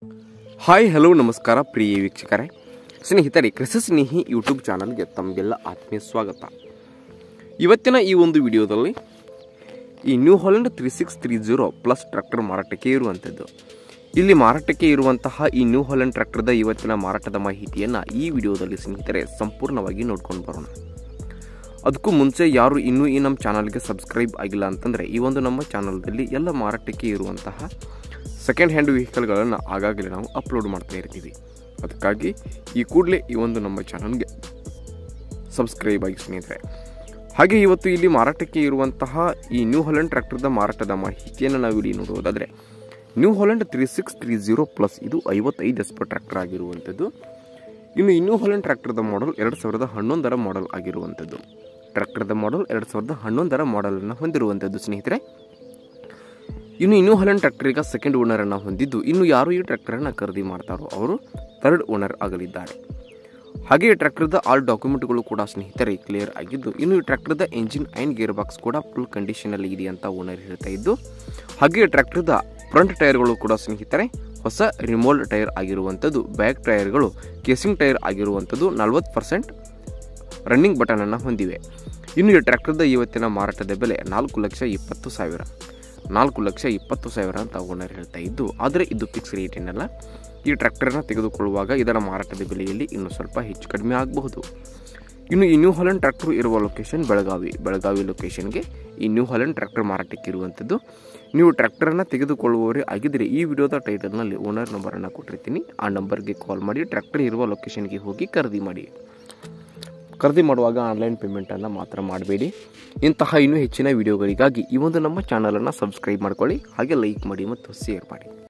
hi hello ನಮಸ್ಕಾರ ಪ್ರಿಯ ವೀಕ್ಷಕರೇ ಸ್ನೇಹಿತರೆ ಕೃಷಿ ಸ್ನೇಹಿ ಯೂಟ್ಯೂಬ್ ಚಾನಲ್ಗೆ ತಮಗೆಲ್ಲ ಆತ್ಮೀಯ ಸ್ವಾಗತ ಇವತ್ತಿನ ಈ ಒಂದು ವಿಡಿಯೋದಲ್ಲಿ ಈ New Holland three six three zero plus tractor ಮಾರಾಟಕ್ಕೆ ಇರುವಂಥದ್ದು ಇಲ್ಲಿ ಮಾರಾಟಕ್ಕೆ ಇರುವಂತಹ ಈ ನ್ಯೂ ಹಾಲೆಂಡ್ ಟ್ರ್ಯಾಕ್ಟರ್ದ ಇವತ್ತಿನ ಮಾರಾಟದ ಮಾಹಿತಿಯನ್ನು ಈ ವಿಡಿಯೋದಲ್ಲಿ ಸ್ನೇಹಿತರೆ ಸಂಪೂರ್ಣವಾಗಿ ನೋಡ್ಕೊಂಡು ಬರೋಣ ಅದಕ್ಕೂ ಮುಂಚೆ ಯಾರು ಇನ್ನೂ ಈ ನಮ್ಮ ಚಾನಲ್ಗೆ ಸಬ್ಸ್ಕ್ರೈಬ್ ಆಗಿಲ್ಲ ಅಂತಂದರೆ ಈ ಒಂದು ನಮ್ಮ ಚಾನಲ್ದಲ್ಲಿ ಎಲ್ಲ ಮಾರಾಟಕ್ಕೆ ಇರುವಂತಹ ಸೆಕೆಂಡ್ ಹ್ಯಾಂಡ್ ವೆಹಿಕಲ್ಗಳನ್ನು ಆಗಾಗಲೇ ನಾವು ಅಪ್ಲೋಡ್ ಮಾಡ್ತಾ ಇರ್ತೀವಿ ಅದಕ್ಕಾಗಿ ಈ ಕೂಡಲೇ ಈ ಒಂದು ನಮ್ಮ ಚಾನಲ್ಗೆ ಸಬ್ಸ್ಕ್ರೈಬ್ ಆಗಿ ಸ್ನೇಹಿತರೆ ಹಾಗೆ ಇವತ್ತು ಇಲ್ಲಿ ಮಾರಾಟಕ್ಕೆ ಇರುವಂತಹ ಈ ನ್ಯೂ ಹಾಲೆಂಡ್ ಟ್ರ್ಯಾಕ್ಟರ್ದ ಮಾರಾಟದ ಮಾಹಿತಿಯನ್ನು ನಾವು ಇಲ್ಲಿ ನೋಡುವುದಾದರೆ New Holland three six three zero plus ಇದು ಐವತ್ತೈದು ಎಸ್ ಪಿ ಟ್ರ್ಯಾಕ್ಟರ್ ಆಗಿರುವಂಥದ್ದು ಇನ್ನು ಈ ನ್ಯೂ ಹಾಲೆಂಡ್ ಟ್ರ್ಯಾಕ್ಟರ್ದ ಮಾಡೆಲ್ ಎರಡು ಸಾವಿರದ ಹನ್ನೊಂದರ ಮಾಡೆಲ್ ಆಗಿರುವಂಥದ್ದು ಟ್ರ್ಯಾಕ್ಟರ್ದ ಮಾಡೆಲ್ ಎರಡು ಸಾವಿರದ ಹನ್ನೊಂದರ ಮಾಡೆಲನ್ನು ಹೊಂದಿರುವಂಥದ್ದು ಸ್ನೇಹಿತರೆ ಇನ್ನು ಇನ್ನೂ ಹಲೆಂಡ್ ಟ್ರ್ಯಾಕ್ಟರ್ ಈಗ ಸೆಕೆಂಡ್ ಓನರನ್ನು ಹೊಂದಿದ್ದು ಇನ್ನು ಯಾರು ಈ ಟ್ರ್ಯಾಕ್ಟರನ್ನು ಖರೀದಿ ಮಾಡ್ತಾರೋ ಅವರು ಥರ್ಡ್ ಓನರ್ ಆಗಲಿದ್ದಾರೆ ಹಾಗೆ ಈ ಟ್ರ್ಯಾಕ್ಟರ್ದ ಆಲ್ ಡಾಕ್ಯುಮೆಂಟ್ಗಳು ಕೂಡ ಸ್ನೇಹಿತರೆ ಕ್ಲಿಯರ್ ಆಗಿದ್ದು ಇನ್ನು ಈ ಟ್ರ್ಯಾಕ್ಟರ್ದ ಎಂಜಿನ್ ಆ್ಯಂಡ್ ಗೇರ್ ಬಾಕ್ಸ್ ಕೂಡ ಫುಲ್ ಕಂಡೀಷನಲ್ಲಿ ಇದೆ ಅಂತ ಓನರ್ ಹೇಳ್ತಾ ಇದ್ದು ಹಾಗೆ ಈ ಟ್ರ್ಯಾಕ್ಟರ್ದ ಫ್ರಂಟ್ ಟೈರ್ಗಳು ಕೂಡ ಸ್ನೇಹಿತರೆ ಹೊಸ ರಿಮೋಲ್ಡ್ ಟೈರ್ ಆಗಿರುವಂಥದ್ದು ಬ್ಯಾಕ್ ಟೈರ್ಗಳು ಕೇಸಿಂಗ್ ಟೈರ್ ಆಗಿರುವಂಥದ್ದು ನಲ್ವತ್ತು ಪರ್ಸೆಂಟ್ ರನ್ನಿಂಗ್ ಬಟನನ್ನು ಹೊಂದಿವೆ ಇನ್ನು ಈ ಟ್ರ್ಯಾಕ್ಟರ್ದ ಇವತ್ತಿನ ಮಾರಾಟದ ಬೆಲೆ ನಾಲ್ಕು ಲಕ್ಷ ಇಪ್ಪತ್ತು ಸಾವಿರ ನಾಲ್ಕು ಲಕ್ಷ ಇಪ್ಪತ್ತು ಸಾವಿರ ಅಂತ ಓನರ್ ಹೇಳ್ತಾ ಇದ್ದು ಆದರೆ ಇದು ಫಿಕ್ಸ್ ರೇಟ್ ಏನಲ್ಲ ಈ ಟ್ರ್ಯಾಕ್ಟರ್ನ ತೆಗೆದುಕೊಳ್ಳುವಾಗ ಇದರ ಮಾರಾಟದ ಬೆಲೆಯಲ್ಲಿ ಇನ್ನೂ ಸ್ವಲ್ಪ ಹೆಚ್ಚು ಕಡಿಮೆ ಆಗಬಹುದು ಇನ್ನು ಈ ನ್ಯೂ ಹಾಲೆಂಡ್ ಟ್ರ್ಯಾಕ್ಟರ್ ಇರುವ ಲೊಕೇಶನ್ ಬೆಳಗಾವಿ ಬೆಳಗಾವಿ ಲೊಕೇಶನ್ಗೆ ಈ ನ್ಯೂ ಹಾಲೆಂಡ್ ಟ್ರ್ಯಾಕ್ಟರ್ ಮಾರಾಟಕ್ಕೆ ಇರುವಂಥದ್ದು ನೀವು ಟ್ರ್ಯಾಕ್ಟರನ್ನು ತೆಗೆದುಕೊಳ್ಳುವವರೇ ಆಗಿದ್ದರೆ ಈ ವಿಡಿಯೋದ ಟೈಟಲ್ನಲ್ಲಿ ಓನರ್ ನಂಬರನ್ನು ಕೊಟ್ಟಿರ್ತೀನಿ ಆ ನಂಬರ್ಗೆ ಕಾಲ್ ಮಾಡಿ ಟ್ರ್ಯಾಕ್ಟರ್ ಇರುವ ಲೊಕೇಶನ್ಗೆ ಹೋಗಿ ಖರೀದಿ ಮಾಡಿ ಖರೀದಿ ಮಾಡುವಾಗ ಆನ್ಲೈನ್ ಪೇಮೆಂಟನ್ನು ಮಾತ್ರ ಮಾಡಬೇಡಿ ಇಂತಹ ಇನ್ನೂ ಹೆಚ್ಚಿನ ವಿಡಿಯೋಗಳಿಗಾಗಿ ಈ ಒಂದು ನಮ್ಮ ಚಾನಲನ್ನು ಸಬ್ಸ್ಕ್ರೈಬ್ ಮಾಡ್ಕೊಳ್ಳಿ ಹಾಗೆ ಲೈಕ್ ಮಾಡಿ ಮತ್ತು ಶೇರ್ ಮಾಡಿ